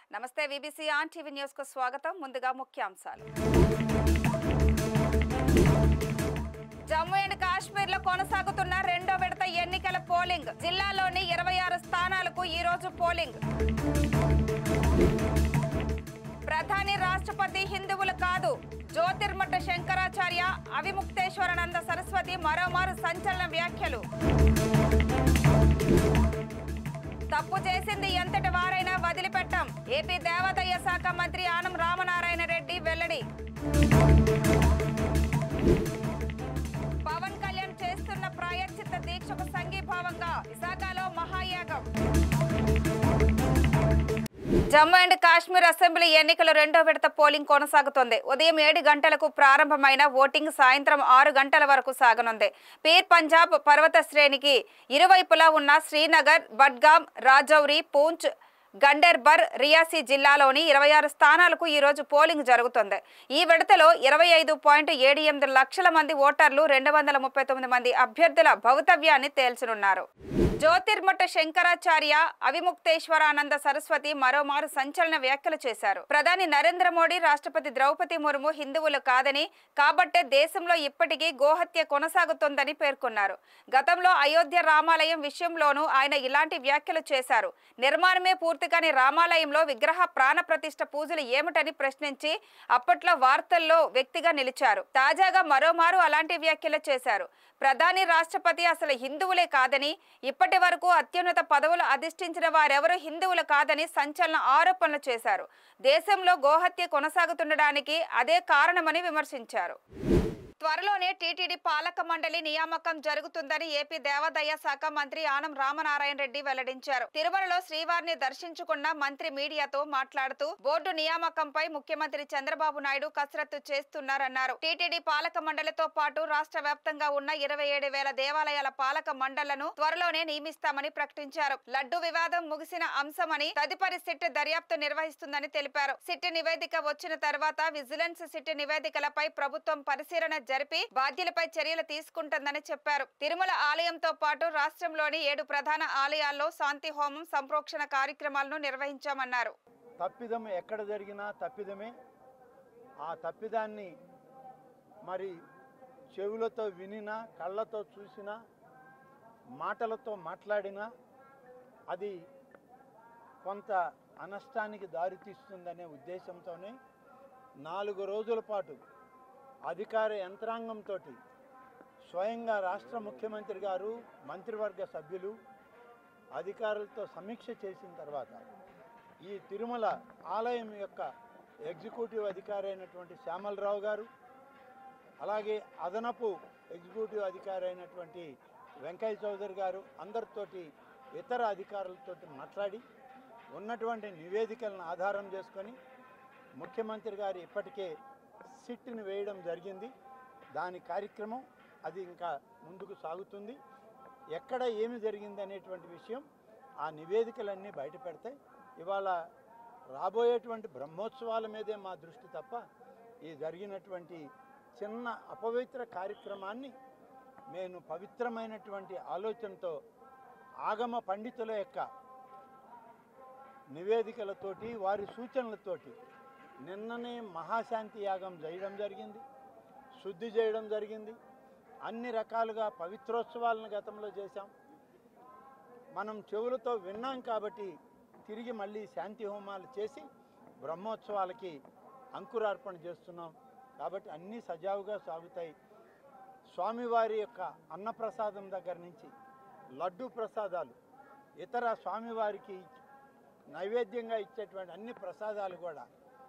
నమస్తే VBC on TV news కు స్వాగతం ముందుగా ముఖ్యాంశాలు జమ్మూ అండ్ కాశ్మీర్ లో కొనసాగుతున్న రెండో విడత ఎన్నికల పోలింగ్ జిల్లాలోని ఇరవై ఆరు స్థానాలకు ఈ రోజు పోలింగ్ ప్రధాని రాష్ట్రపతి హిందువులు కాదు జ్యోతిర్మఠ శంకరాచార్య అవిముక్తేశ్వరానంద సరస్వతి మరోమారు సంచలన వ్యాఖ్యలు తప్పు చేసింది ఎంతటి వారైనా వదిలిపెట్టాం ఏపీ దేవాదాయ శాఖ మంత్రి ఆనం రామనారాయణ రెడ్డి వెల్లడి పవన్ కళ్యాణ్ చేస్తున్న ప్రాయశ్చిత్త దీక్షకు సంఘీభావంగా విశాఖలో మహాయాగం జమ్మూ అండ్ కాశ్మీర్ అసెంబ్లీ ఎన్నికల రెండో విడత పోలింగ్ కొనసాగుతోంది ఉదయం ఏడు గంటలకు ప్రారంభమైన ఓటింగ్ సాయంత్రం ఆరు గంటల వరకు సాగనుంది పీర్ పంజాబ్ పర్వత శ్రేణికి ఇరువైపులా ఉన్న శ్రీనగర్ బడ్గాం రాజౌరి పూంచ్ గండర్బర్ రియాసీ జిల్లాలోని ఇరవై ఆరు స్థానాలకు ఈ రోజు పోలింగ్ జరుగుతుంది ఈ విడతలో ఇరవై ఐదు పాయింట్ ఏడు ఎనిమిది లక్షల మంది ఓటర్లు రెండు వందల ముప్పై తొమ్మిది మంది అభ్యర్థుల భవితవ్యాన్ని తేల్చనున్నారు జ్యోతిర్మఠ శంకరాచార్య అవిముక్తేశ్వరానంద సరస్వతి మరోమారు సంచలన వ్యాఖ్యలు చేశారు ప్రధాని నరేంద్ర మోడీ రాష్ట్రపతి ద్రౌపది ముర్ము హిందువులు కాదని కాబట్టే దేశంలో ఇప్పటికీ గోహత్య కొనసాగుతోందని పేర్కొన్నారు గతంలో అయోధ్య రామాలయం విషయంలోనూ ఆయన ఇలాంటి వ్యాఖ్యలు చేశారు నిర్మాణమే పూర్తి కాని రామాలయంలో విగ్రహ ప్రాణ ప్రతిష్ఠ పూజలు ఏమిటని ప్రశ్నించి అప్పట్లో వార్తల్లో వ్యక్తిగా నిలిచారు తాజాగా మరోమారు అలాంటి వ్యాఖ్యలు చేశారు ప్రధాని రాష్ట్రపతి అసలు హిందువులే కాదని ఇప్పటి వరకు అత్యున్నత పదవులు అధిష్ఠించిన వారెవరూ హిందువులు కాదని సంచలన ఆరోపణలు చేశారు దేశంలో గోహత్య కొనసాగుతుండడానికి అదే కారణమని విమర్శించారు త్వరలోనే టీటీడీ పాలక మండలి నియామకం జరుగుతుందని ఏపీ దేవాదాయ శాఖ మంత్రి ఆనం రామనారాయణ రెడ్డి వెల్లడించారు తిరుమలలో శ్రీవారిని దర్శించుకున్న మంత్రి మీడియాతో మాట్లాడుతూ బోర్డు నియామకంపై ముఖ్యమంత్రి చంద్రబాబు నాయుడు కసరత్తు చేస్తున్నారన్నారు టీటీడీ పాలక మండలితో పాటు రాష్ట్ర వ్యాప్తంగా ఉన్న ఇరవై ఏడు వేల దేవాలయాల పాలక మండళ్లను త్వరలోనే నియమిస్తామని ప్రకటించారు లడ్డు వివాదం ముగిసిన అంశమని తదుపరి సిట్ దర్యాప్తు నిర్వహిస్తుందని తెలిపారు సిట్ నివేదిక వచ్చిన తర్వాత విజిలెన్స్ సిట్ నివేదికలపై ప్రభుత్వం పరిశీలన జరిపి బాధ్యులపై చర్యలు తీసుకుంటుందని చెప్పారు తిరుమల ఆలయంతో పాటు రాష్ట్రంలోని ఏడు ప్రధాన ఆలయాల్లో శాంతి హోమం సంప్రోక్షణ కార్యక్రమాలను నిర్వహించామన్నారు తప్పిదం ఎక్కడ జరిగినా తప్పిదమే ఆ తప్పిదాన్ని మరి చెవులతో వినినా కళ్ళతో చూసినా మాటలతో మాట్లాడినా అది కొంత అనష్టానికి దారితీస్తుందనే ఉద్దేశంతోనే నాలుగు రోజుల పాటు అధికార యంత్రాంగంతో స్వయంగా రాష్ట్ర ముఖ్యమంత్రి గారు మంత్రివర్గ సభ్యులు అధికారులతో సమీక్ష చేసిన తర్వాత ఈ తిరుమల ఆలయం యొక్క ఎగ్జిక్యూటివ్ అధికారి అయినటువంటి శ్యామలరావు గారు అలాగే అదనపు ఎగ్జిక్యూటివ్ అధికారి అయినటువంటి వెంకయ్య చౌదరి గారు అందరితోటి ఇతర అధికారులతోటి మాట్లాడి ఉన్నటువంటి నివేదికలను ఆధారం చేసుకొని ముఖ్యమంత్రి గారు ఇప్పటికే సిట్ని వేయడం జరిగింది దాని కార్యక్రమం అది ఇంకా ముందుకు సాగుతుంది ఎక్కడ ఏమి జరిగింది అనేటువంటి విషయం ఆ నివేదికలన్నీ బయట పెడతాయి ఇవాళ రాబోయేటువంటి బ్రహ్మోత్సవాల మీదే మా దృష్టి తప్ప ఈ జరిగినటువంటి చిన్న అపవిత్ర కార్యక్రమాన్ని నేను పవిత్రమైనటువంటి ఆలోచనతో ఆగమ పండితుల యొక్క నివేదికలతోటి వారి సూచనలతోటి నిన్ననే మహాశాంతి యాగం చేయడం జరిగింది శుద్ధి చేయడం జరిగింది అన్ని రకాలుగా పవిత్రోత్సవాలను గతంలో చేశాం మనం చెవులతో విన్నాం కాబట్టి తిరిగి మళ్ళీ శాంతి హోమాలు చేసి బ్రహ్మోత్సవాలకి అంకురార్పణ చేస్తున్నాం కాబట్టి అన్నీ సజావుగా సాగుతాయి స్వామివారి యొక్క అన్నప్రసాదం దగ్గర నుంచి లడ్డు ప్రసాదాలు ఇతర స్వామివారికి నైవేద్యంగా ఇచ్చేటువంటి అన్ని ప్రసాదాలు కూడా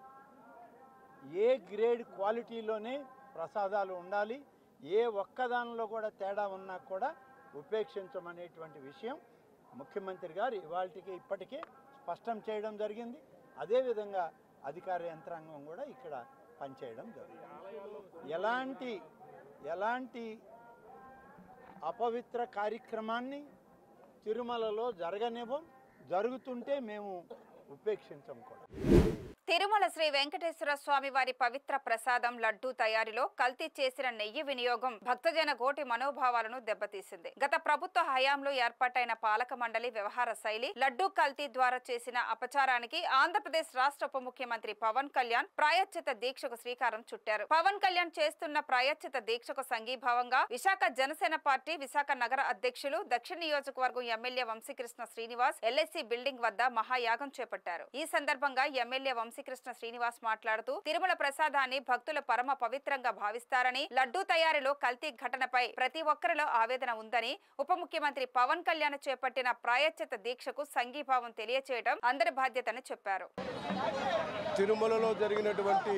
ఏ గ్రేడ్ క్వాలిటీలోనే ప్రసాదాలు ఉండాలి ఏ ఒక్కదానిలో కూడా తేడా ఉన్నా కూడా ఉపేక్షించమనేటువంటి విషయం ముఖ్యమంత్రి గారు ఇవాళకి ఇప్పటికే స్పష్టం చేయడం జరిగింది అదేవిధంగా అధికార యంత్రాంగం కూడా ఇక్కడ పనిచేయడం జరుగుతుంది ఎలాంటి ఎలాంటి అపవిత్ర కార్యక్రమాన్ని తిరుమలలో జరగనివ్వం జరుగుతుంటే మేము ఉపేక్షించం కూడా తిరుమల శ్రీ వెంకటేశ్వర స్వామి వారి పవిత్ర ప్రసాదం లడ్డూ తయారీలో కల్తీ చేసిన నెయ్యి వినియోగం భక్తజన కోటి మనోభావాలను దెబ్బతీసింది గత ప్రభుత్వ హయాంలో ఏర్పాటైన పాలక మండలి వ్యవహార శైలి లడ్డూ కల్తీ ద్వారా చేసిన అపచారానికి ఆంధ్రప్రదేశ్ రాష్ట్ర ఉప ముఖ్యమంత్రి పవన్ కళ్యాణ్ ప్రాయశ్చిత దీక్షకు శ్రీకారం చుట్టారు పవన్ కళ్యాణ్ చేస్తున్న ప్రాయశ్చిత దీక్షకు సంఘీభావంగా విశాఖ జనసేన పార్టీ విశాఖ నగర అధ్యక్షులు దక్షిణ నియోజకవర్గం MLA Vamsikrishna Srinivas LIC building వద్ద మహాయాగం చేపట్టారు ఈ సందర్భంగా ఎమ్మెల్యే వంశీకృష్ణ శ్రీనివాస్ మాట్లాడుతూ తిరుమల ప్రసాదాన్ని భక్తులు పరమ పవిత్రంగా భావిస్తారని లడ్డూ తయారీలో కల్తీ ఘటనపై ప్రతి ఒక్కరిలో ఆవేదన ఉందని ఉప ముఖ్యమంత్రి పవన్ కళ్యాణ్ చేపట్టిన ప్రాయశ్చిత దీక్షకు సంఘీభావం తెలియచేయడం అందరి బాధ్యతని చెప్పారు తిరుమలలో జరిగినటువంటి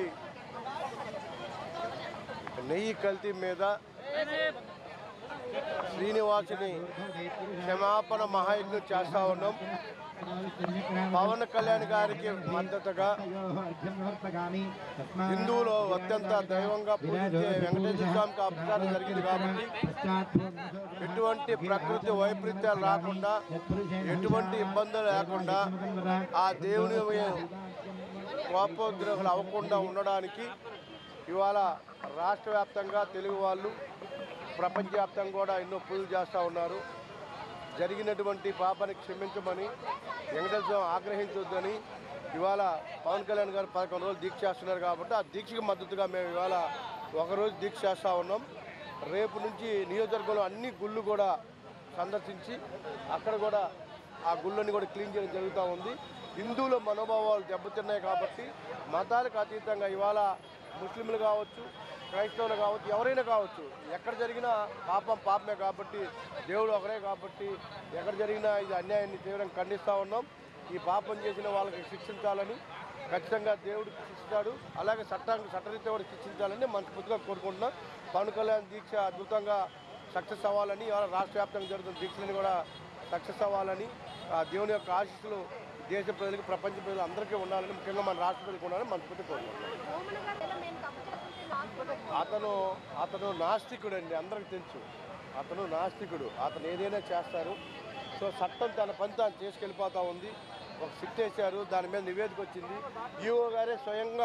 నెయ్యి కల్తీ మీద శ్రీనివాసుని క్షమాపణ మహాయజ్ఞం చేస్తా ఉన్నాం పవన్ కళ్యాణ్ గారికి మద్దతుగా హిందువులు అత్యంత దైవంగా పూజించే వెంకటేశ్వర స్వామికి అపచారం జరిగింది కాబట్టి ఎటువంటి ప్రకృతి వైపరీత్యాలు రాకుండా ఎటువంటి ఇబ్బందులు లేకుండా ఆ దేవుని కోపోద్రోగులు అవ్వకుండా ఉండడానికి ఇవాళ రాష్ట్ర వ్యాప్తంగా తెలుగు వాళ్ళు ప్రపంచవ్యాప్తంగా కూడా ఎన్నో పూజలు చేస్తూ ఉన్నారు జరిగినటువంటి పాపాన్ని క్షమించమని వెంకటేశ్వర ఆగ్రహించొద్దని ఇవాళ పవన్ కళ్యాణ్ గారు పదకొండు రోజులు దీక్ష చేస్తున్నారు కాబట్టి ఆ దీక్షకు మద్దతుగా మేము ఇవాళ ఒకరోజు దీక్ష చేస్తూ ఉన్నాం రేపు నుంచి నియోజకవర్గంలో అన్ని గుళ్ళు కూడా సందర్శించి అక్కడ కూడా ఆ గుళ్ళని కూడా క్లీన్ చేయడం జరుగుతూ ఉంది హిందువుల మనోభావాలు దెబ్బతిన్నాయి కాబట్టి మతాలకు అతీతంగా ఇవాళ ముస్లింలు కావచ్చు క్రైస్తవులు కావచ్చు ఎవరైనా కావచ్చు ఎక్కడ జరిగినా పాపం పాపమే కాబట్టి దేవుడు ఒకరే కాబట్టి ఎక్కడ జరిగినా ఇది అన్యాయాన్ని తీవ్రంగా ఖండిస్తూ ఉన్నాం ఈ పాపం చేసిన వాళ్ళకి శిక్షించాలని ఖచ్చితంగా దేవుడు శిక్షిస్తాడు అలాగే చట్టానికి చట్టరీత్యా కూడా శిక్షించాలని మనస్ఫూర్తిగా కోరుకుంటున్నాం పవన్ కళ్యాణ్ దీక్ష అద్భుతంగా సక్సెస్ అవ్వాలని ఇవాళ రాష్ట్ర వ్యాప్తంగా జరుగుతున్న దీక్షలను కూడా సక్సెస్ అవ్వాలని ఆ దేవుని యొక్క ఆశీస్సులు దేశ ప్రజలకు ప్రపంచ ప్రజలు అందరికీ ఉండాలని ముఖ్యంగా మన రాష్ట్ర ప్రజలకు ఉండాలని మనస్ఫూర్తి కోరుకుంటున్నాం అతను అతను నాస్తికుడు అండి అందరికి తెలుసు అతను నాస్తికుడు అతను ఏదైనా చేస్తారు సో చట్టం తన పని తాను చేసుకెళ్ళిపోతూ ఉంది ఒక సిట్ వేశారు దాని మీద నివేదిక వచ్చింది ఈఓ గారే స్వయంగా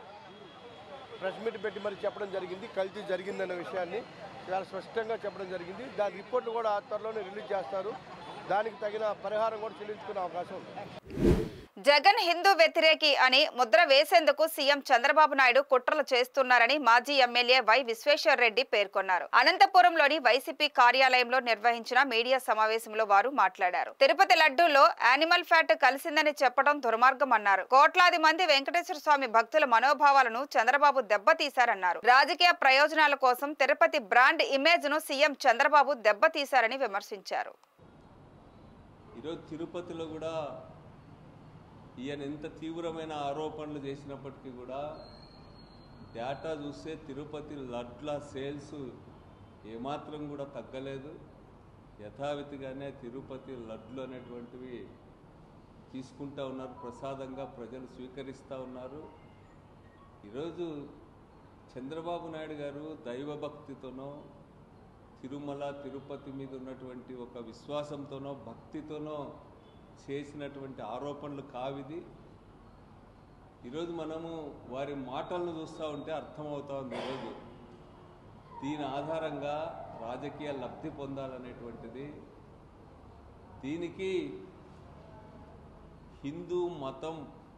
ప్రెస్ మీట్ పెట్టి మరి చెప్పడం జరిగింది కల్తీ జరిగిందన్న విషయాన్ని చాలా స్పష్టంగా చెప్పడం జరిగింది దాని రిపోర్ట్ కూడా త్వరలోనే రిలీజ్ చేస్తారు దానికి తగిన పరిహారం కూడా చెల్లించుకునే అవకాశం ఉంది జగన్ హిందూ వ్యతిరేకి అని ముద్ర వేసేందుకు సీఎం చంద్రబాబు నాయుడు కుట్రలు చేస్తున్నారని మాజీ ఎమ్మెల్యే వై విశ్వేశ్వర్ రెడ్డి పేర్కొన్నారు అనంతపురంలోని వైసీపీ కార్యాలయంలో నిర్వహించిన మీడియా సమావేశంలో వారు మాట్లాడారు తిరుపతి లడ్డూలో యానిమల్ ఫ్యాట్ కలిసిందని చెప్పడం దుర్మార్గమన్నారు కోట్లాది మంది వెంకటేశ్వర స్వామి భక్తుల మనోభావాలను చంద్రబాబు దెబ్బతీశారన్నారు రాజకీయ ప్రయోజనాల కోసం తిరుపతి బ్రాండ్ ఇమేజ్ ను సీఎం చంద్రబాబు దెబ్బతీశారని విమర్శించారు ఈరోజు తిరుపతిలో కూడా ఈయన ఎంత తీవ్రమైన ఆరోపణలు చేసినప్పటికీ కూడా డేటా చూస్తే తిరుపతి లడ్ల సేల్స్ ఏమాత్రం కూడా తగ్గలేదు యథావిధిగానే తిరుపతి లడ్లు అనేటువంటివి తీసుకుంటా ఉన్నారు ప్రసాదంగా ప్రజలు స్వీకరిస్తూ ఉన్నారు ఈరోజు చంద్రబాబు నాయుడు గారు దైవభక్తితోనో తిరుమల తిరుపతి మీద ఉన్నటువంటి ఒక విశ్వాసంతోనో భక్తితోనో చేసినటువంటి ఆరోపణలు కావిది ఈరోజు మనము వారి మాటలను చూస్తూ ఉంటే అర్థమవుతా ఉంది ఈరోజు దీని ఆధారంగా రాజకీయ లబ్ధి పొందాలనేటువంటిది దీనికి హిందూ మతం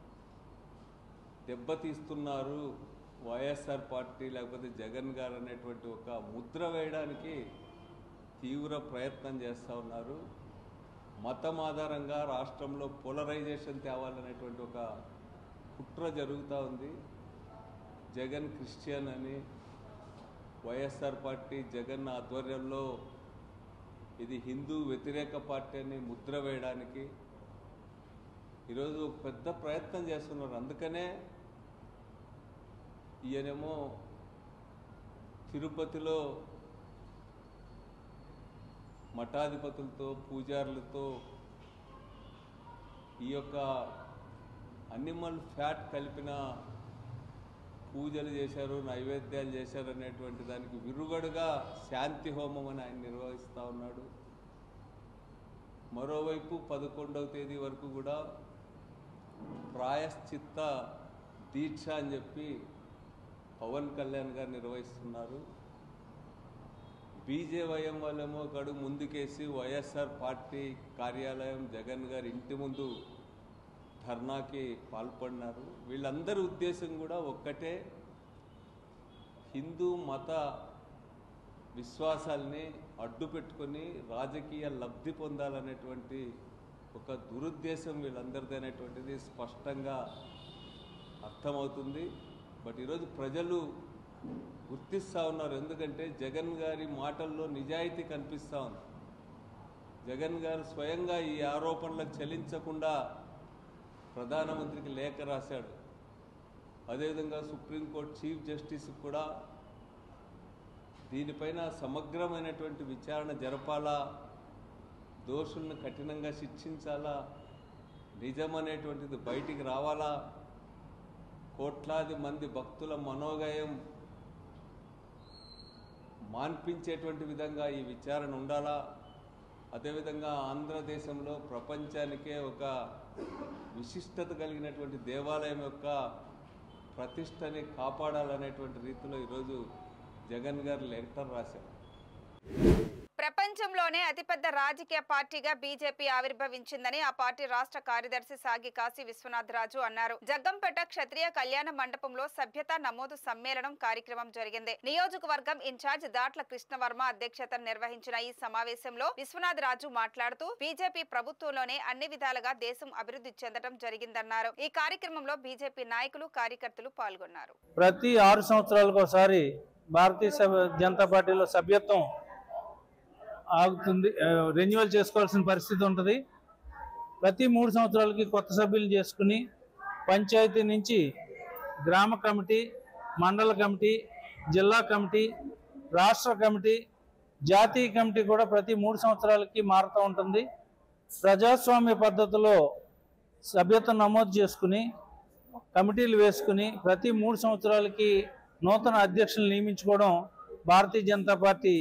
దెబ్బతీస్తున్నారు వైఎస్ఆర్ పార్టీ లేకపోతే జగన్ గారు అనేటువంటి ఒక ముద్ర వేయడానికి తీవ్ర ప్రయత్నం చేస్తూ ఉన్నారు మతం ఆధారంగా రాష్ట్రంలో పోలరైజేషన్ తేవాలనేటువంటి ఒక కుట్ర జరుగుతూ ఉంది జగన్ క్రిస్టియన్ అని వైఎస్ఆర్ పార్టీ జగన్ ఆధ్వర్యంలో ఇది హిందూ వ్యతిరేక పార్టీ అని ముద్ర వేయడానికి ఈరోజు ఒక పెద్ద ప్రయత్నం చేస్తున్నారు అందుకనే ఈయనేమో తిరుపతిలో మఠాధిపతులతో పూజారులతో ఈ యొక్క అనిమల్ ఫ్యాట్ కలిపిన పూజలు చేశారు నైవేద్యాలు చేశారు అనేటువంటి దానికి విరుగడుగా శాంతి హోమం అని ఆయన నిర్వహిస్తూ ఉన్నాడు మరోవైపు పదకొండవ తేదీ వరకు కూడా ప్రాయశ్చిత్త దీక్ష అని చెప్పి పవన్ కళ్యాణ్ గారు నిర్వహిస్తున్నారు బీజేవైఎం వాళ్ళేమో ఒక అడుగు ముందుకేసి వైఎస్ఆర్ పార్టీ కార్యాలయం జగన్ గారి ఇంటి ముందు ధర్నాకి పాల్పడినారు వీళ్ళందరి ఉద్దేశం కూడా ఒక్కటే హిందూ మత విశ్వాసాల్ని అడ్డు పెట్టుకొని రాజకీయ లబ్ధి పొందాలనేటువంటి ఒక దురుద్దేశం వీళ్ళందరిది అనేటువంటిది స్పష్టంగా అర్థమవుతుంది బట్ ఈరోజు ప్రజలు గుర్తిస్తూ ఉన్నారు ఎందుకంటే జగన్ గారి మాటల్లో నిజాయితీ కనిపిస్తూ ఉంది జగన్ గారు స్వయంగా ఈ ఆరోపణలకు చెల్లించకుండా ప్రధానమంత్రికి లేఖ రాశాడు అదేవిధంగా సుప్రీంకోర్టు చీఫ్ జస్టిస్ కూడా దీనిపైన సమగ్రమైనటువంటి విచారణ జరపాలా దోషులను కఠినంగా శిక్షించాలా నిజం అనేటువంటిది బయటికి రావాలా కోట్లాది మంది భక్తుల మనోగయం మాన్పించేటువంటి విధంగా ఈ విచారణ ఉండాలా అదేవిధంగా ఆంధ్రదేశంలో ప్రపంచానికే ఒక విశిష్టత కలిగినటువంటి దేవాలయం యొక్క ప్రతిష్టని కాపాడాలనేటువంటి రీతిలో ఈరోజు జగన్ గారు లెటర్ రాశారు ప్రపంచంలోనే అతిపెద్ద రాజకీయ పార్టీగా బీజేపీ ఆవిర్భవించిందని ఆ పార్టీ రాష్ట్ర కార్యదర్శి సాగి కాశీ విశ్వనాథ్ రాజు అన్నారు జగ్గంపేట క్షత్రియ కళ్యాణ మండపంలో సభ్యత నమోదు సమ్మేళనం కార్యక్రమం జరిగింది నియోజకవర్గం ఇన్ఛార్జ్ దాట్ల కృష్ణవర్మ అధ్యక్షతన నిర్వహించిన ఈ సమావేశంలో విశ్వనాథ్ రాజు మాట్లాడుతూ బీజేపీ ప్రభుత్వంలోనే అన్ని విధాలుగా దేశం అభివృద్ధి చెందడం జరిగిందన్నారు ఈ కార్యక్రమంలో బీజేపీ నాయకులు కార్యకర్తలు పాల్గొన్నారు ప్రతి ఆరు సంవత్సరాలకు ఒకసారి భారతీయ సభ- జనతా పార్టీలో సభ్యత్వం ఆగుతుంది ఆ, రెన్యువల్ చేసుకోవాల్సిన పరిస్థితి ఉంటుంది ప్రతి మూడు సంవత్సరాలకి కొత్త సభ్యులు చేసుకుని పంచాయతీ నుంచి గ్రామ కమిటీ మండల కమిటీ జిల్లా కమిటీ రాష్ట్ర కమిటీ జాతీయ కమిటీ కూడా ప్రతి మూడు సంవత్సరాలకి మారుతూ ఉంటుంది ప్రజాస్వామ్య పద్ధతిలో సభ్యత్వం నమోదు చేసుకుని కమిటీలు వేసుకుని ప్రతి మూడు సంవత్సరాలకి నూతన అధ్యక్షులు నియమించుకోవడం భారతీయ జనతా పార్టీ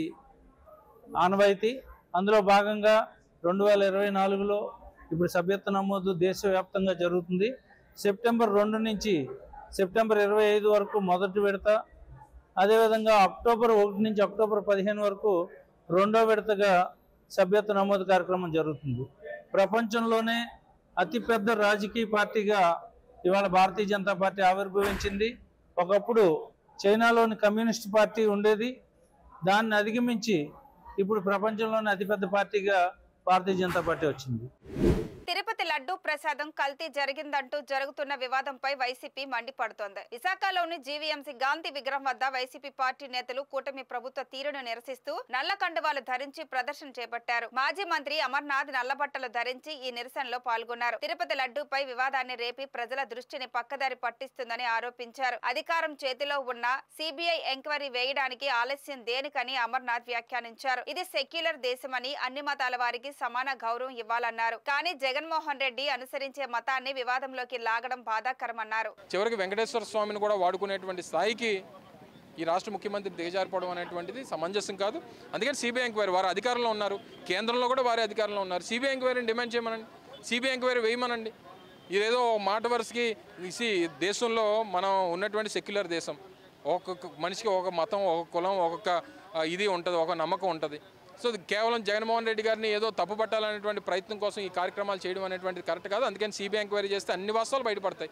ఆనవాయితీ అందులో భాగంగా రెండు వేల ఇరవై నాలుగులో ఇప్పుడు సభ్యత్వ నమోదు దేశవ్యాప్తంగా జరుగుతుంది సెప్టెంబర్ రెండు నుంచి సెప్టెంబర్ ఇరవై ఐదు వరకు మొదటి విడత అదేవిధంగా అక్టోబర్ ఒకటి నుంచి అక్టోబర్ పదిహేను వరకు రెండో విడతగా సభ్యత్వ నమోదు కార్యక్రమం జరుగుతుంది ప్రపంచంలోనే అతిపెద్ద రాజకీయ పార్టీగా ఇవాళ భారతీయ జనతా పార్టీ ఆవిర్భవించింది ఒకప్పుడు చైనాలోని కమ్యూనిస్ట్ పార్టీ ఉండేది దాన్ని అధిగమించి ఇప్పుడు ప్రపంచంలోనే అతిపెద్ద పార్టీగా భారతీయ జనతా పార్టీ వచ్చింది తిరుపతి లడ్డూ ప్రసాదం కల్తీ జరిగిందంటూ జరుగుతున్న వివాదంపై వైసీపీ మండిపడుతోంది విశాఖలోని జీవీఎంసీ గాంధీ విగ్రహం వద్ద వైసీపీ పార్టీ నేతలు కూటమి ప్రభుత్వ తీరును నిరసిస్తూ నల్ల కండువాలు ధరించి ప్రదర్శన చేపట్టారు మాజీ మంత్రి అమర్నాథ్ నల్లబట్టలు ధరించి ఈ నిరసనలో పాల్గొన్నారు తిరుపతి లడ్డూపై వివాదాన్ని రేపి ప్రజల దృష్టిని పక్కదారి పట్టిస్తుందని ఆరోపించారు అధికారం చేతిలో ఉన్న సిబిఐ ఎంక్వైరీ వేయడానికి ఆలస్యం దేనికని అమర్నాథ్ వ్యాఖ్యానించారు ఇది సెక్యులర్ దేశమని అన్ని మతాల వారికి సమాన గౌరవం ఇవ్వాలన్నారు కానీ జగన్మోహన్ రెడ్డి అనుసరించే మతాన్ని వివాదంలోకి లాగడం బాధాకరమన్నారు చివరికి వెంకటేశ్వర స్వామిని కూడా వాడుకునేటువంటి స్థాయికి ఈ రాష్ట్ర ముఖ్యమంత్రి దిగజారిపోవడం అనేటువంటిది సమంజసం కాదు అందుకని సిబిఐ ఎంక్వైరీ వారు అధికారంలో ఉన్నారు కేంద్రంలో కూడా వారే అధికారంలో ఉన్నారు సిబిఐ ఎంక్వైరీని డిమాండ్ చేయమనండి సిబిఐ ఎంక్వైరీ వేయమనండి ఇదేదో మాట వరుసకి ఇసి దేశంలో మనం ఉన్నటువంటి సెక్యులర్ దేశం ఒక్కొక్క మనిషికి ఒక మతం ఒక కులం ఒక్కొక్క ఆ, ఇది ఉంటుంది ఒక నమ్మకం ఉంటుంది సో ఇది కేవలం జగన్మోహన్ రెడ్డి గారిని ఏదో తప్పు పట్టాలనేటువంటి ప్రయత్నం కోసం ఈ కార్యక్రమాలు చేయడం అనేటువంటిది కరెక్ట్ కాదు అందుకని సిబిఐ ఎంక్వైరీ చేస్తే అన్ని వాస్తవాలు బయటపడతాయి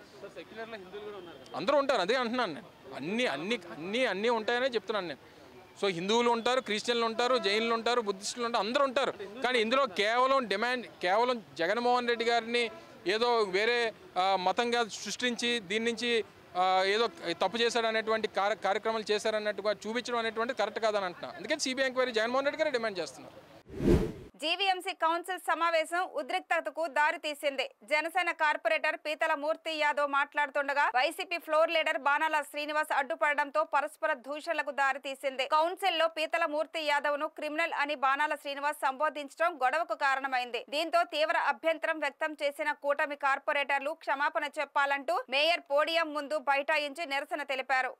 అందరూ ఉంటారు అదే అంటున్నాను నేను అన్ని అన్ని అన్ని అన్నీ ఉంటాయనే చెప్తున్నాను నేను సో హిందువులు ఉంటారు క్రిస్టియన్లు ఉంటారు జైన్లు ఉంటారు బుద్ధిస్టులు ఉంటారు అందరూ ఉంటారు కానీ ఇందులో కేవలం డిమాండ్ కేవలం జగన్మోహన్ రెడ్డి గారిని ఏదో వేరే ఆ, మతంగా సృష్టించి దీని నుంచి ఆ, ఏదో తప్పు చేశాడు అనేటువంటి కార్య కార్యక్రమాలు చేశారన్నట్టుగా చూపించడం అనేటువంటి కరెక్ట్ కాదని అంటున్నా అందుకని సిబిఐ ఎంక్వైరీ జగన్మోహన్ రెడ్డి గారే డిమాండ్ చేస్తున్నారు జీవీఎంసీ కౌన్సిల్ సమావేశం ఉద్రిక్తతకు దారి తీసింది జనసేన కార్పొరేటర్ పీతల మూర్తి యాదవ్ మాట్లాడుతుండగా వైసీపీ ఫ్లోర్ లీడర్ బాణాల శ్రీనివాస్ అడ్డుపడడంతో పరస్పర దూషణలకు దారి తీసింది కౌన్సిల్ లో పీతల మూర్తి యాదవ్ ను క్రిమినల్ అని బాణాల శ్రీనివాస్ సంబోధించడం గొడవకు కారణమైంది దీంతో తీవ్ర అభ్యంతరం వ్యక్తం చేసిన కూటమి కార్పొరేటర్లు క్షమాపణ చెప్పాలంటూ మేయర్ పోడియం ముందు బైఠాయించి నిరసన తెలిపారు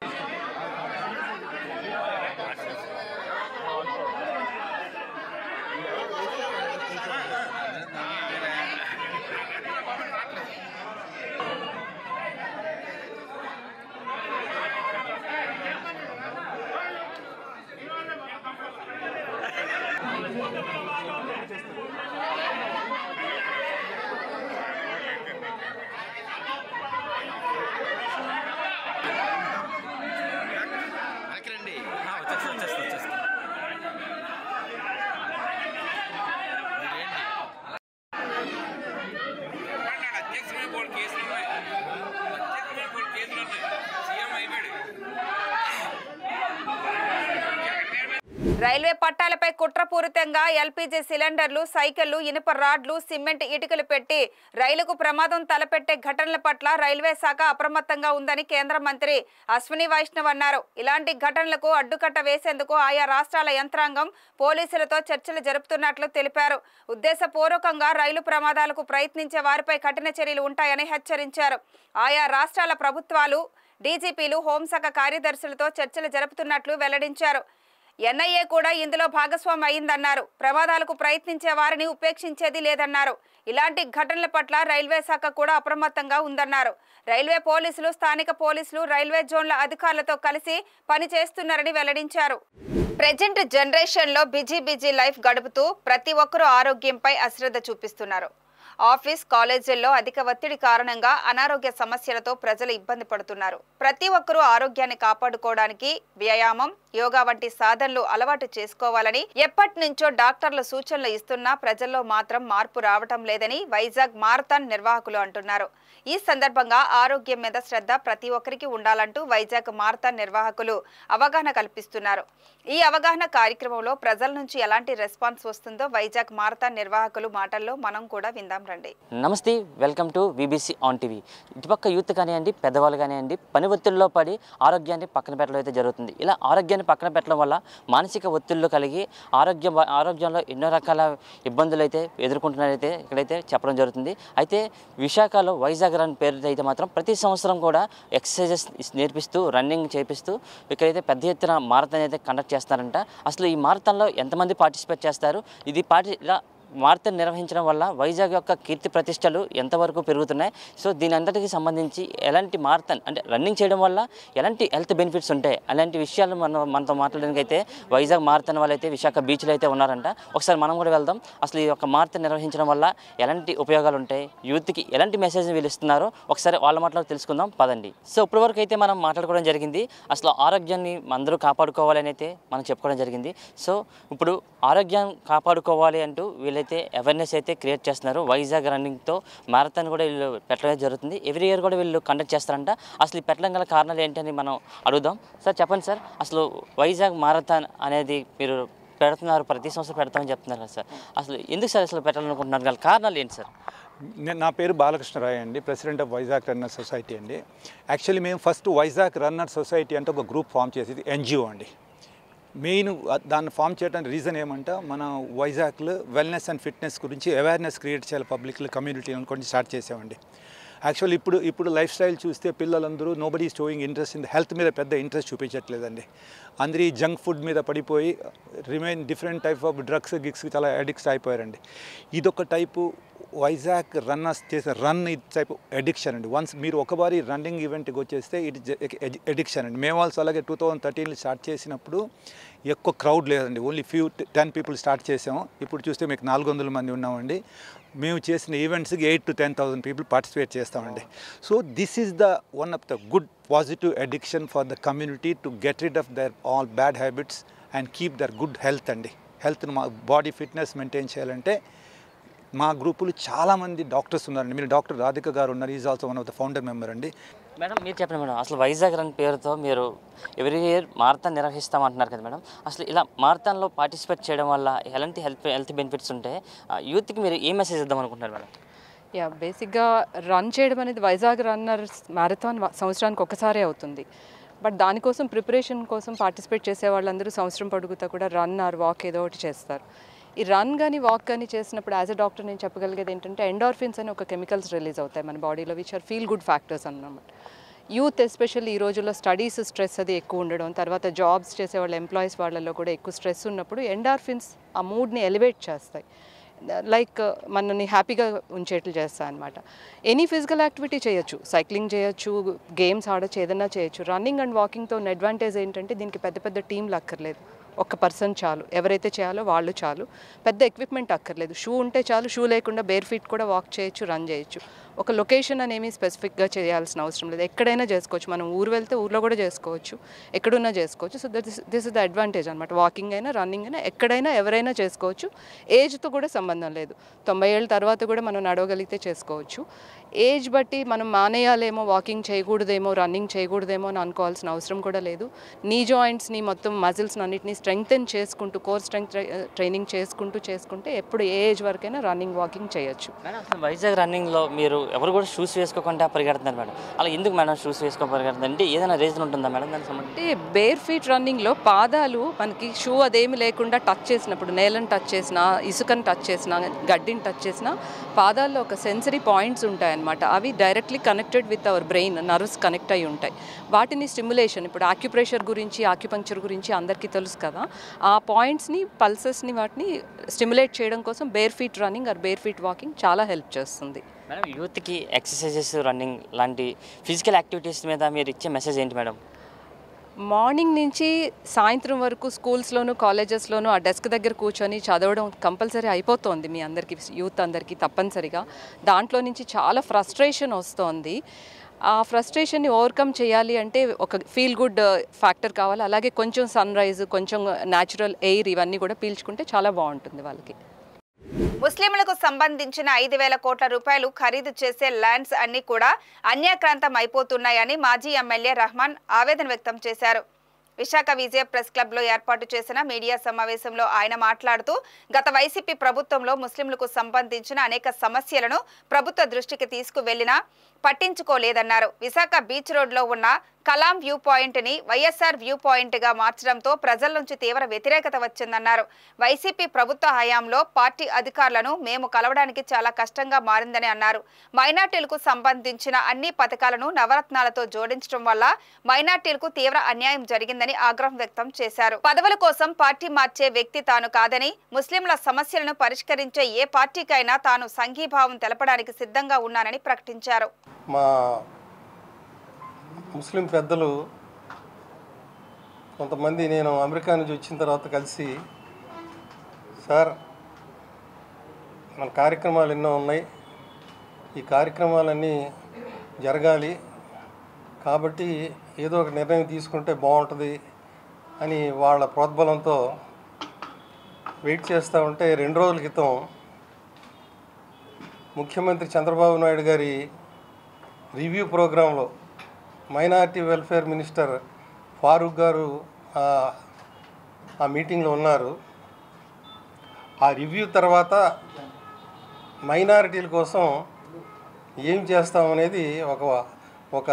వచ్చేస్తా వచ్చేస్తా వచ్చేస్తా అధ్యక్షుడి బోర్డు కేసులు ఉన్నాయి అధ్యక్షుడి బోర్డు కేసులు ఉన్నాయి సీఎం అయిపోయాడు రైల్వే పట్టాలపై కుట్రపూరితంగా ఎల్పీజీ సిలిండర్లు సైకిళ్లు ఇనుప రాడ్లు సిమెంట్ ఇటుకలు పెట్టి రైలుకు ప్రమాదం తలపెట్టే ఘటనల పట్ల రైల్వే శాఖ అప్రమత్తంగా ఉందని కేంద్ర మంత్రి అశ్విని వైష్ణవ్ అన్నారు ఇలాంటి ఘటనలకు అడ్డుకట్ట వేసేందుకు ఆయా రాష్ట్రాల యంత్రాంగం పోలీసులతో చర్చలు జరుపుతున్నట్లు తెలిపారు ఉద్దేశపూర్వకంగా రైలు ప్రమాదాలకు ప్రయత్నించే వారిపై కఠిన చర్యలు ఉంటాయని హెచ్చరించారు ఆయా రాష్ట్రాల ప్రభుత్వాలు డీజీపీలు హోంశాఖ కార్యదర్శులతో చర్చలు జరుపుతున్నట్లు వెల్లడించారు ఎన్ఐఏ కూడా ఇందులో భాగస్వామి అయిందన్నారు ప్రమాదాలకు ప్రయత్నించే వారిని ఉపేక్షించేది లేదన్నారు ఇలాంటి ఘటనల పట్ల రైల్వే శాఖ కూడా అప్రమత్తంగా ఉందన్నారు రైల్వే పోలీసులు స్థానిక పోలీసులు రైల్వే జోన్ల అధికారులతో కలిసి పనిచేస్తున్నారని వెల్లడించారు ప్రజెంట్ జనరేషన్లో బిజీ బిజీ లైఫ్ గడుపుతూ ప్రతి ఒక్కరూ ఆరోగ్యంపై అశ్రద్ధ చూపిస్తున్నారు ఆఫీస్ కాలేజీల్లో అధిక ఒత్తిడి కారణంగా అనారోగ్య సమస్యలతో ప్రజలు ఇబ్బంది పడుతున్నారు ప్రతి ఒక్కరూ ఆరోగ్యాన్ని కాపాడుకోవడానికి వ్యాయామం యోగా వంటి సాధనలు అలవాటు చేసుకోవాలని ఎప్పటి నుంచో డాక్టర్లు సూచనలు ఇస్తున్నా ప్రజల్లో మాత్రం మార్పు రావటం లేదని వైజాగ్ మారథాన్ నిర్వాహకులు అంటున్నారు ఈ సందర్భంగా ఆరోగ్యం మీద శ్రద్ధ ప్రతి ఒక్కరికి ఉండాలంటూ వైజాగ్ మారథాన్ నిర్వాహకులు అవగాహన కల్పిస్తున్నారు ఈ అవగాహన కార్యక్రమంలో ప్రజల నుంచి ఎలాంటి రెస్పాన్స్ వస్తుందో వైజాగ్ మారథాన్ నిర్వాహకులు మాటల్లో మనం కూడా విందాం రండి నమస్తే welcome to BBC on TV ఇటుపక్క యూత్ కానివ్వండి పెద్దవాళ్ళు కానివ్వండి పని ఒత్తిడిలో పడి ఆరోగ్యాన్ని పక్కన పెట్టడం అయితే జరుగుతుంది ఇలా ఆరోగ్యాన్ని పక్కన పెట్టడం వల్ల మానసిక ఒత్తిళ్ళు కలిగి ఆరోగ్యం ఆరోగ్యంలో ఎన్నో రకాల ఇబ్బందులు అయితే ఎదుర్కొంటున్నారైతే ఇక్కడైతే చెప్పడం జరుగుతుంది అయితే విశాఖలో వైజాగ్ రన్ పేరుతో అయితే మాత్రం ప్రతి సంవత్సరం కూడా ఎక్సర్సైజెస్ నేర్పిస్తూ రన్నింగ్ చేపిస్తూ ఇక్కడైతే పెద్ద ఎత్తున మారథాన్ అయితే కండక్ట్ చేస్తారంట అసలు ఈ మారథాన్లో ఎంతమంది పార్టిసిపేట్ చేస్తారు ఇది పార్టి ఇలా మారథాన్ నిర్వహించడం వల్ల వైజాగ్ యొక్క కీర్తి ప్రతిష్టలు ఎంతవరకు పెరుగుతున్నాయి సో దీని అంతటికి సంబంధించి ఎలాంటి మారథాన్ అంటే రన్నింగ్ చేయడం వల్ల ఎలాంటి హెల్త్ బెనిఫిట్స్ ఉంటాయి అలాంటి విషయాలు మనం మనతో మాట్లాడడానికి అయితే వైజాగ్ మారథాన్ వాళ్ళు అయితే విశాఖ బీచ్లో అయితే ఉన్నారంట ఒకసారి మనం కూడా వెళ్దాం అసలు ఈ యొక్క మారథాన్ నిర్వహించడం వల్ల ఎలాంటి ఉపయోగాలు ఉంటాయి యూత్కి ఎలాంటి మెసేజ్ వీళ్ళు ఇస్తున్నారో ఒకసారి వాళ్ళ మాటలో తెలుసుకుందాం పదండి సో ఇప్పటివరకు అయితే మనం మాట్లాడుకోవడం జరిగింది అసలు ఆరోగ్యాన్ని అందరూ కాపాడుకోవాలని అయితే మనం చెప్పుకోవడం జరిగింది సో ఇప్పుడు ఆరోగ్యం కాపాడుకోవాలి అంటూ వీళ్ళైతే అవేర్నెస్ అయితే క్రియేట్ చేస్తున్నారు వైజాగ్ రన్నింగ్తో మారథాన్ కూడా వీళ్ళు పెట్టడం జరుగుతుంది ఎవ్రీ ఇయర్ కూడా వీళ్ళు కండక్ట్ చేస్తారంట అసలు ఈ పెట్టడం గల కారణాలు ఏంటని మనం అడుగుదాం సార్ చెప్పండి సార్ అసలు వైజాగ్ మారథాన్ అనేది మీరు పెడుతున్నారు ప్రతి సంవత్సరం పెడతామని చెప్తున్నారు కదా సార్ అసలు ఎందుకు సార్ అసలు పెట్టాలనుకుంటున్నారు గల కారణాలు ఏంటి సార్ నే- నా పేరు బాలకృష్ణరాయ్ అండి president of Vizag runner society అండి యాక్చువల్లీ మేము ఫస్ట్ వైజాగ్ రన్నర్ సొసైటీ అంటే ఒక గ్రూప్ ఫామ్ చేసేది ఎన్జిఓ అండి మెయిన్ దాన్ని ఫామ్ చేయడానికి రీజన్ ఏమంటే మన వైజాగ్లో వెల్నెస్ అండ్ ఫిట్నెస్ గురించి అవేర్నెస్ క్రియేట్ చేయాలి పబ్లిక్లో కమ్యూనిటీ అనుకొని స్టార్ట్ చేసామండి యాక్చువల్లీ ఇప్పుడు ఇప్పుడు లైఫ్ స్టైల్ చూస్తే పిల్లలందరూ nobody showing interest in health మీద పెద్ద ఇంట్రెస్ట్ చూపించట్లేదండి అందరూ ఈ జంక్ ఫుడ్ మీద పడిపోయి remain different type of drugs gigs చాలా అడిక్ట్ అయిపోయారండి ఇదొక టైపు వైజాగ్ రన్నర్స్ చేసే రన్ ఇది టైప్ అడిక్షన్ అండి వన్స్ మీరు ఒకసారి రన్నింగ్ ఈవెంట్కి వచ్చేస్తే ఇట్ అడిక్షన్ అండి మేము ఆల్సో అలాగే టూ థౌజండ్ థర్టీన్లో స్టార్ట్ చేసినప్పుడు ఎక్కువ క్రౌడ్ లేదండి only few ten people start చేసాము ఇప్పుడు చూస్తే మీకు నాలుగు వందల మంది ఉన్నామండి మేము చేసిన ఈవెంట్స్కి eight to ten thousand people participate చేస్తామండి so this is the one of the good positive addiction for the community to get rid of their all bad habits and keep their good health అండి హెల్త్ని మా body fitness maintain చేయాలంటే మా గ్రూపులు చాలామంది doctors ఉన్నారండి మీరు డాక్టర్ రాధిక గారు ఉన్నారు is also one of the founder member అండి మేడం మీరు చెప్పండి మేడం అసలు వైజాగ్ రన్ పేరుతో మీరు ఎవ్రీ ఇయర్ మారథాన్ నిర్వహిస్తామంటున్నారు కదా మేడం అసలు ఇలా మారథాన్లో పార్టిసిపేట్ చేయడం వల్ల ఎలాంటి హెల్త్ హెల్త్ బెనిఫిట్స్ ఉంటాయి ఆ, యూత్కి మీరు ఏ మెసేజ్ ఇద్దాం అనుకుంటున్నారు మేడం యా బేసిక్గా రన్ చేయడం అనేది వైజాగ్ రన్నర్ మ్యారథాన్ వ- సంవత్సరానికి ఒకసారే అవుతుంది బట్ దానికోసం ప్రిపరేషన్ కోసం పార్టిసిపేట్ చేసే వాళ్ళందరూ సంవత్సరం పొడుగుతా కూడా రన్ ఆర్ వాక్ ఏదో ఒకటి చేస్తారు ఈ రన్ కానీ వాక్ కానీ చేసినప్పుడు యాజ్ అ డాక్టర్ నేను చెప్పగలిగేది ఏంటంటే ఎండార్ఫిన్స్ అని ఒక కెమికల్స్ రిలీజ్ అవుతాయి మన బాడీలో which are feel good factors అన్నమాట యూత్ ఎస్పెషల్లీ ఈ రోజుల్లో స్టడీస్ స్ట్రెస్ అది ఎక్కువ ఉండడం తర్వాత జాబ్స్ చేసే వాళ్ళ ఎంప్లాయీస్ వాళ్ళలో కూడా ఎక్కువ స్ట్రెస్ ఉన్నప్పుడు ఎండార్ఫిన్స్ ఆ మూడ్ని ఎలివేట్ చేస్తాయి లైక్ మనని హ్యాపీగా ఉంచేట్లు చేస్తా అనమాట ఎనీ ఫిజికల్ యాక్టివిటీ చేయొచ్చు సైక్లింగ్ చేయొచ్చు గేమ్స్ ఆడొచ్చు ఏదైనా చేయొచ్చు రన్నింగ్ అండ్ వాకింగ్తో ఉన్న అడ్వాంటేజ్ ఏంటంటే దీనికి పెద్ద పెద్ద టీంలు అక్కర్లేదు ఒక పర్సన్ చాలు ఎవరైతే చేయాలో వాళ్ళు చాలు పెద్ద ఎక్విప్మెంట్ అక్కర్లేదు షూ ఉంటే చాలు షూ లేకుండా బేర్ ఫీట్ కూడా వాక్ చేయొచ్చు రన్ చేయొచ్చు ఒక లొకేషన్ అనేమి స్పెసిఫిక్గా చేయాల్సిన అవసరం లేదు ఎక్కడైనా చేసుకోవచ్చు మనం ఊరు వెళ్తే ఊర్లో కూడా చేసుకోవచ్చు ఎక్కడున్నా చేసుకోవచ్చు so this this is the advantage అనమాట వాకింగ్ అయినా రన్నింగ్ అయినా ఎక్కడైనా ఎవరైనా చేసుకోవచ్చు ఏజ్తో కూడా సంబంధం లేదు తొంభై ఏళ్ళ తర్వాత కూడా మనం నడవగలిగితే చేసుకోవచ్చు ఏజ్ బట్టి మనం మానేయాలేమో వాకింగ్ చేయకూడదేమో రన్నింగ్ చేయకూడదేమో అని అనుకోవాల్సిన అవసరం కూడా లేదు నీ జాయింట్స్ని మొత్తం మజిల్స్ అన్నిటిని స్ట్రెంగ్తెన్ చేసుకుంటూ కోర్ స్ట్రెంగ్త్ ట్రైనింగ్ చేసుకుంటూ చేసుకుంటే ఎప్పుడు ఏ ఏజ్ వరకైనా రన్నింగ్ వాకింగ్ చేయొచ్చు మేడం అసలు వైజాగ్ రన్నింగ్లో మీరు ఎవరు కూడా షూస్ వేసుకోకుండా పరిగెడుతున్నారు మేడం అలా ఎందుకు మేడం షూస్ వేసుకో పరిగెడుతుంది అంటే ఏదైనా రీజన్ ఉంటుందా మేడం దానికి సంబంధించి అంటే బేర్ ఫీట్ రన్నింగ్లో పాదాలు మనకి షూ అదేమి లేకుండా టచ్ చేసినప్పుడు నేలను టచ్ చేసినా ఇసుకని టచ్ చేసినా గడ్డిని టచ్ చేసినా పాదాల్లో ఒక సెన్సరీ పాయింట్స్ ఉంటాయన్నమాట అవి directly connected with our brain nerves connect అయి ఉంటాయి వాటిని స్టిమ్యులేషన్ ఇప్పుడు ఆక్యుప్రెషర్ గురించి ఆక్యుపంక్చర్ గురించి అందరికీ తెలుసు కదా ఆ పాయింట్స్ని పల్సెస్ని వాటిని స్టిమ్యులేట్ చేయడం కోసం bare feet running or bare feet walking చాలా హెల్ప్ చేస్తుంది మేడం యూత్కి ఎక్సర్సైజెస్ రన్నింగ్ లాంటి ఫిజికల్ యాక్టివిటీస్ మీద మీరు ఇచ్చే మెసేజ్ ఏంటి మేడం మార్నింగ్ నుంచి సాయంత్రం వరకు స్కూల్స్లోను కాలేజెస్లోను ఆ డెస్క్ దగ్గర కూర్చొని చదవడం కంపల్సరీ అయిపోతుంది మీ అందరికీ యూత్ అందరికీ తప్పనిసరిగా దాంట్లో నుంచి చాలా ఫ్రస్ట్రేషన్ వస్తోంది ఆ ఫ్రస్ట్రేషన్ని ఓవర్కమ్ చేయాలి అంటే ఒక ఫీల్ గుడ్ ఫ్యాక్టర్ కావాలి అలాగే కొంచెం సన్ రైజ్ కొంచెం న్యాచురల్ ఎయిర్ ఇవన్నీ కూడా పీల్చుకుంటే చాలా బాగుంటుంది వాళ్ళకి ముస్లింలకు సంబంధించిన ఐదు వేల కోట్ల రూపాయలు ఖరీదు చేసే ల్యాండ్స్ అన్ని కూడా అన్యాక్రాంతం అయిపోతున్నాయని మాజీ ఎమ్మెల్యే రహమాన్ ఆవేదన వ్యక్తం చేశారు విశాఖ విజయ ప్రెస్ క్లబ్లో ఏర్పాటు చేసిన మీడియా సమావేశంలో ఆయన మాట్లాడుతూ గత వైసీపీ ప్రభుత్వంలో ముస్లింలకు సంబంధించిన అనేక సమస్యలను ప్రభుత్వ దృష్టికి తీసుకువెళ్లినా పట్టించుకోలేదన్నారు విశాఖ బీచ్ రోడ్లో ఉన్న కలాం వ్యూ పాయింట్ ని వైఎస్ఆర్ వ్యూ పాయింట్ గా మార్చడంతో ప్రజల నుంచి తీవ్ర వ్యతిరేకత వచ్చిందన్నారు వైసీపీ ప్రభుత్వ హయాంలో పార్టీ అధికారులను మేము కలవడానికి చాలా కష్టంగా మారిందని అన్నారు మైనార్టీలకు సంబంధించిన అన్ని పథకాలను నవరత్నాలతో జోడించడం వల్ల మైనార్టీలకు తీవ్ర అన్యాయం జరిగిందని ఆగ్రహం వ్యక్తం చేశారు పదవుల కోసం పార్టీ మార్చే వ్యక్తి తాను కాదని ముస్లింల సమస్యలను పరిష్కరించే ఏ పార్టీకైనా తాను సంఘీభావం తెలపడానికి సిద్ధంగా ఉన్నానని ప్రకటించారు మా ముస్లిం పెద్దలు కొంతమంది నేను అమెరికా నుంచి వచ్చిన తర్వాత కలిసి సార్ మన కార్యక్రమాలు ఎన్నో ఉన్నాయి ఈ కార్యక్రమాలన్నీ జరగాలి కాబట్టి ఏదో ఒక నిర్ణయం తీసుకుంటే బాగుంటుంది అని వాళ్ళ ప్రోద్బలంతో వెయిట్ చేస్తూ ఉంటే రెండు రోజుల క్రితం ముఖ్యమంత్రి చంద్రబాబు నాయుడు గారి రివ్యూ ప్రోగ్రాంలో మైనారిటీ వెల్ఫేర్ మినిస్టర్ ఫారూక్ గారు ఆ- ఆ మీటింగ్లో ఉన్నారు ఆ రివ్యూ తర్వాత మైనారిటీల కోసం ఏం చేస్తామనేది ఒక ఒక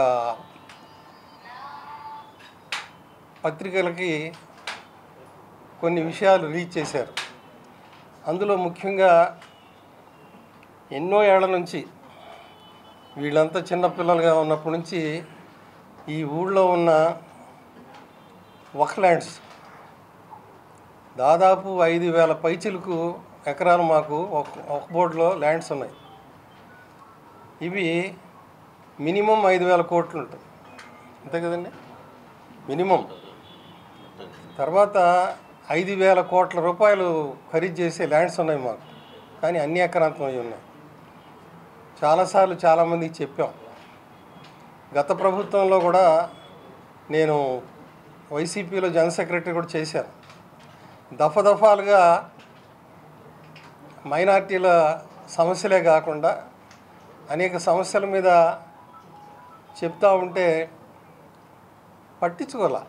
పత్రికలకి కొన్ని విషయాలు రీచ్ చేశారు అందులో ముఖ్యంగా ఎన్నో ఏళ్ల నుంచి వీళ్ళంతా చిన్నపిల్లలుగా ఉన్నప్పటి నుంచి ఈ ఊళ్ళో ఉన్న వక్లాండ్స్ దాదాపు ఐదు వేల పైచిలకు ఎకరాలు మాకు ఒక ఒక బోర్డులో ల్యాండ్స్ ఉన్నాయి ఇవి మినిమం ఐదు వేల కోట్లు ఉంటాయి అంతే కదండి మినిమం తర్వాత ఐదు వేల కోట్ల రూపాయలు ఖరీదు చేసే ల్యాండ్స్ ఉన్నాయి మాకు కానీ అన్ని ఎకరాంతం అయి ఉన్నాయి చాలాసార్లు చాలామందికి చెప్పాం గత ప్రభుత్వంలో కూడా నేను వైసీపీలో జనరల్ సెక్రటరీ కూడా చేశాను దఫదఫాలుగా మైనార్టీల సమస్యలే కాకుండా అనేక సమస్యల మీద చెప్తా ఉంటే పట్టించుకోలే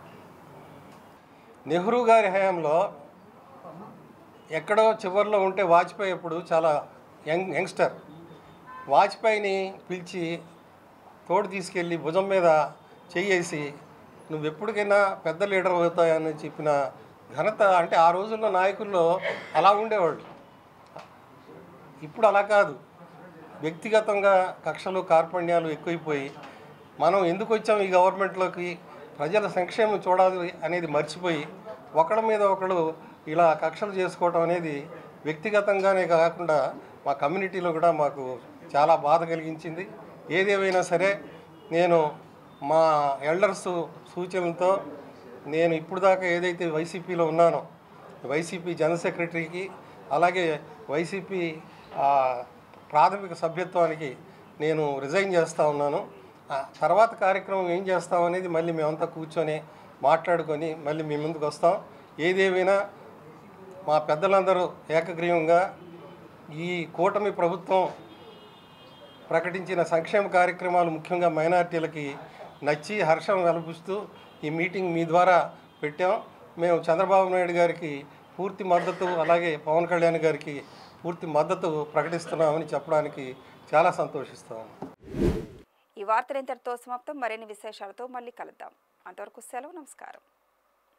నెహ్రూ గారి హయాంలో ఎక్కడో చివరిలో ఉంటే వాజ్పేయి అప్పుడు చాలా యంగ్ యంగ్స్టర్ వాజ్పేయిని పిలిచి తోడు తీసుకెళ్ళి భుజం మీద చెయ్యేసి నువ్వు ఎప్పటికైనా పెద్ద లీడర్ అవుతాయని చెప్పిన ఘనత అంటే ఆ రోజుల్లో నాయకుల్లో అలా ఉండేవాళ్ళు ఇప్పుడు అలా కాదు వ్యక్తిగతంగా కక్షలు కార్పణ్యాలు ఎక్కువైపోయి మనం ఎందుకు వచ్చాం ఈ గవర్నమెంట్లోకి ప్రజల సంక్షేమం చూడాలి అనేది మర్చిపోయి ఒకళ్ళ మీద ఒకళ్ళు ఇలా కక్షలు చేసుకోవటం అనేది వ్యక్తిగతంగానే కాకుండా మా కమ్యూనిటీలో కూడా మాకు చాలా బాధ కలిగించింది ఏదేమైనా సరే నేను మా ఎల్డర్స్ సూచనలతో నేను ఇప్పుడు దాకా ఏదైతే వైసీపీలో ఉన్నానో వైసీపీ జనరల్ సెక్రటరీకి అలాగే వైసీపీ ఆ, ప్రాథమిక సభ్యత్వానికి నేను రిజైన్ చేస్తూ ఉన్నాను ఆ తర్వాత కార్యక్రమం ఏం చేస్తాం అనేది మళ్ళీ మేమంతా కూర్చొని మాట్లాడుకొని మళ్ళీ మీ ముందుకు వస్తాం ఏదేమైనా మా పెద్దలందరూ ఏకగ్రీవంగా ఈ కూటమి ప్రభుత్వం ప్రకటించిన సంక్షేమ కార్యక్రమాలు ముఖ్యంగా మైనార్టీలకి నచ్చి హర్షం వెలపిస్తూ ఈ మీటింగ్ మీ ద్వారా పెట్టాం మేము చంద్రబాబు నాయుడు గారికి పూర్తి మద్దతు అలాగే పవన్ కళ్యాణ్ గారికి పూర్తి మద్దతు ప్రకటిస్తున్నామని చెప్పడానికి చాలా సంతోషిస్తాము ఈ వార్తలు ఇంతటితో సమాప్తం మరిన్ని విశేషాలతో మళ్ళీ కలుద్దాం అంతవరకు సెలవు నమస్కారం